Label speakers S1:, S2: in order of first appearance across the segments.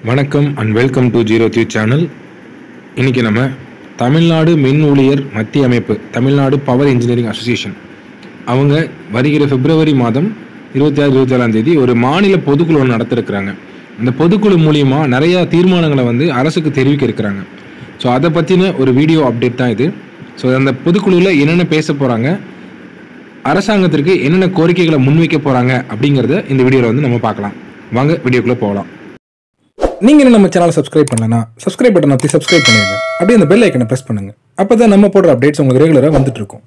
S1: வணக்கம் and welcome to zero three channel இன்றைக்கி நம்ம தமிழ்நாடு மின் ஊழியர் மத்திய அமைப்பு தமிழ்நாடு பவர் இன்ஜினியரிங் அசோசியேஷன் அவங்க வருகிற பிப்ரவரி மாதம் இருபத்தி ஆறு இருபத்தி ஏழாம் தேதி ஒரு மாநில பொதுக்குழு ஒன்று நடத்திருக்கிறாங்க அந்த பொதுக்குழு மூலியமாக நிறையா தீர்மானங்களை வந்து அரசுக்கு தெரிவிக்க இருக்கிறாங்க ஸோ அதை பற்றின ஒரு வீடியோ அப்டேட் தான் இது ஸோ அந்த பொதுக்குழுவில் என்னென்ன பேச போகிறாங்க அரசாங்கத்திற்கு என்னென்ன கோரிக்கைகளை முன்வைக்க போகிறாங்க அப்படிங்கிறத இந்த வீடியோவில் வந்து நம்ம பார்க்கலாம் வாங்க வீடியோக்குள்ளே போகலாம்
S2: நீங்கள் இன்னும் நம்ம சேனலை சப்ஸ்கிரைப் பண்ணலனா சப்ஸ்கிரைப் பட்டன் அப்படி சப்ஸ்கிரைப் பண்ணிடுங்க அப்படியே அந்த பெல் ஐக்கனை ப்ரெஸ் பண்ணுங்க அப்போ தான் நம்ம போடுற அப்டேட்ஸ் உங்களுக்கு ரெகுலராக வந்துட்டு இருக்கும்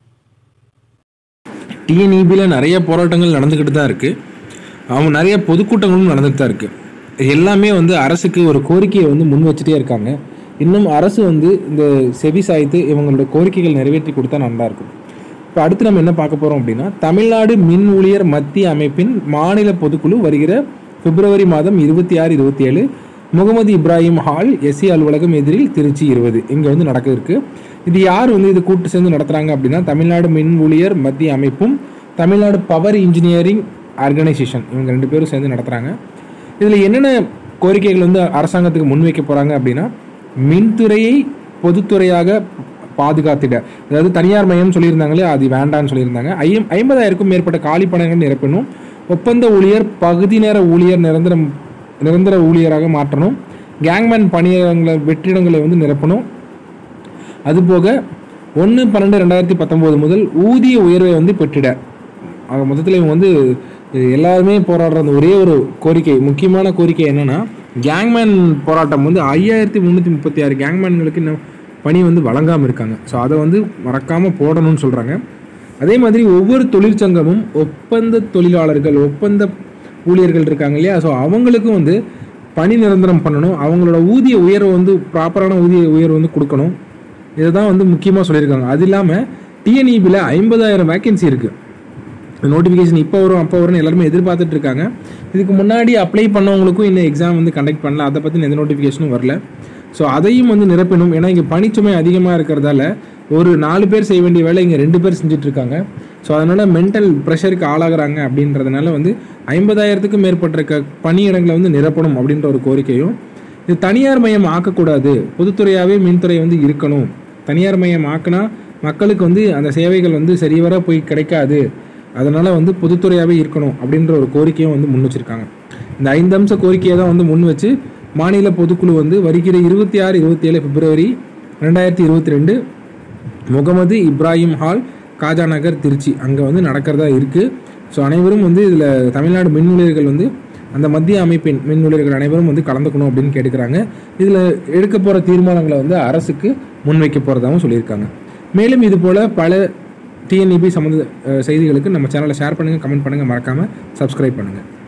S1: டிஎன்இபியில் நிறைய போராட்டங்கள் நடந்துக்கிட்டு தான் இருக்குது அவங்க நிறைய பொதுக்கூட்டங்களும் நடந்துட்டு தான் இருக்குது எல்லாமே வந்து அரசுக்கு ஒரு கோரிக்கையை வந்து முன் வச்சுட்டே இருக்காங்க இன்னும் அரசு வந்து இந்த செவி சாய்த்து இவங்களோட கோரிக்கைகள் நிறைவேற்றி கொடுத்தா நல்லா இருக்கும் இப்போ அடுத்து நம்ம என்ன பார்க்க போகிறோம் அப்படின்னா தமிழ்நாடு மின் ஊழியர் மத்திய அமைப்பின் மாநில பொதுக்குழு வருகிற பிப்ரவரி மாதம் இருபத்தி ஆறு இருபத்தி ஏழு முகமது இப்ராஹிம் ஹால் எஸ்சி அலுவலகம் எதிரில் திருச்சி இருபது இங்கே வந்து நடக்க இருக்கு இது யார் வந்து இது கூட்டு சேர்ந்து நடத்துகிறாங்க அப்படின்னா தமிழ்நாடு மின் ஊழியர் மத்திய அமைப்பும் தமிழ்நாடு பவர் இன்ஜினியரிங் ஆர்கனைசேஷன் இவங்க ரெண்டு பேரும் சேர்ந்து நடத்துகிறாங்க இதில் என்னென்ன கோரிக்கைகள் வந்து அரசாங்கத்துக்கு முன்வைக்க போகிறாங்க அப்படின்னா மின்துறையை பொதுத்துறையாக பாதுகாத்திட அதாவது தனியார் மையம் சொல்லியிருந்தாங்களே அது வேண்டான்னு சொல்லியிருந்தாங்க ஐயம் ஐம்பதாயிரக்கும் மேற்பட்ட காலி பணிகள் நிரப்பணும் ஒப்பந்த ஊழியர் பகுதி நேர ஊழியர் நிரந்தர நிரந்தர ஊழியராக மாற்றணும் கேங்மேன் பணியிடங்களை வெற்றிடங்களை வந்து நிரப்பணும் அதுபோக ஒன்று பன்னெண்டு ரெண்டாயிரத்தி பத்தொம்போது முதல் ஊதிய உயர்வை வந்து பெற்றிட ஆக மொத்தத்தில் இவங்க வந்து எல்லாருமே போராடுற அந்த ஒரே ஒரு கோரிக்கை முக்கியமான கோரிக்கை என்னன்னா கேங்மேன் போராட்டம் வந்து ஐயாயிரத்தி முந்நூற்றி முப்பத்தி ஆறு கேங்மேன்களுக்கு இன்னும் பணி வந்து வழங்காமல் இருக்காங்க ஸோ அதை வந்து மறக்காமல் போடணும்னு சொல்கிறாங்க அதே மாதிரி ஒவ்வொரு தொழிற்சங்கமும் ஒப்பந்த தொழிலாளர்கள் ஒப்பந்த ஊழியர்கள் இருக்காங்க இல்லையா ஸோ அவங்களுக்கும் வந்து பணி நிரந்தரம் பண்ணணும் அவங்களோட ஊதிய உயர்வை வந்து ப்ராப்பரான ஊதிய உயர்வு வந்து கொடுக்கணும் இதுதான் வந்து முக்கியமாக சொல்லியிருக்காங்க அது இல்லாமல் டிஎன்இபியில் ஐம்பதாயிரம் வேகன்சி இருக்குது நோட்டிஃபிகேஷன் இப்போ வரும் அப்போ வரும்னு எல்லாருமே எதிர்பார்த்துட்டு இருக்காங்க இதுக்கு முன்னாடி அப்ளை பண்ணவங்களுக்கும் இன்னும் எக்ஸாம் வந்து கண்டக்ட் பண்ணல அதை பற்றி எந்த நோட்டிஃபிகேஷனும் வரல ஸோ அதையும் வந்து நிரப்பணும் ஏன்னா இங்கே பணிச்சுமை அதிகமாக இருக்கிறதால ஒரு நாலு பேர் செய்ய வேண்டிய வேலை இங்கே ரெண்டு பேர் செஞ்சுட்டு இருக்காங்க ஸோ அதனால் மென்டல் ப்ரெஷருக்கு ஆளாகிறாங்க அப்படின்றதுனால வந்து ஐம்பதாயிரத்துக்கும் மேற்பட்டிருக்க பணியிடங்களை வந்து நிரப்பணும் அப்படின்ற ஒரு கோரிக்கையும் இது தனியார் மையம் ஆக்கக்கூடாது பொதுத்துறையாகவே மின்துறை வந்து இருக்கணும் தனியார் மையம் ஆக்கினா மக்களுக்கு வந்து அந்த சேவைகள் வந்து சரிவர போய் கிடைக்காது அதனால் வந்து பொதுத்துறையாகவே இருக்கணும் அப்படின்ற ஒரு கோரிக்கையும் வந்து முன் வச்சுருக்காங்க இந்த ஐந்து அம்ச கோரிக்கையை தான் வந்து முன் வச்சு மாநில பொதுக்குழு வந்து வருகிற இருபத்தி ஆறு இருபத்தி ஏழு பிப்ரவரி ரெண்டாயிரத்தி இருபத்தி ரெண்டு முகமது இப்ராஹிம் ஹால் காஜா நகர் திருச்சி அங்கே வந்து நடக்கிறதா இருக்குது ஸோ அனைவரும் வந்து இதில் தமிழ்நாடு மின் ஊழியர்கள் வந்து அந்த மத்திய அமைப்பின் மின் ஊழியர்கள் அனைவரும் வந்து கலந்துக்கணும் அப்படின்னு கேட்டுக்கிறாங்க இதில் எடுக்க போகிற தீர்மானங்களை வந்து அரசுக்கு முன்வைக்க போகிறதாகவும் சொல்லியிருக்காங்க மேலும் இது போல் பல டிஎன்இபி சம்மந்த அஹ், செய்திகளுக்கு நம்ம சேனலை ஷேர் பண்ணுங்கள் கமெண்ட் பண்ணுங்கள் மறக்காமல் சப்ஸ்கிரைப் பண்ணுங்கள்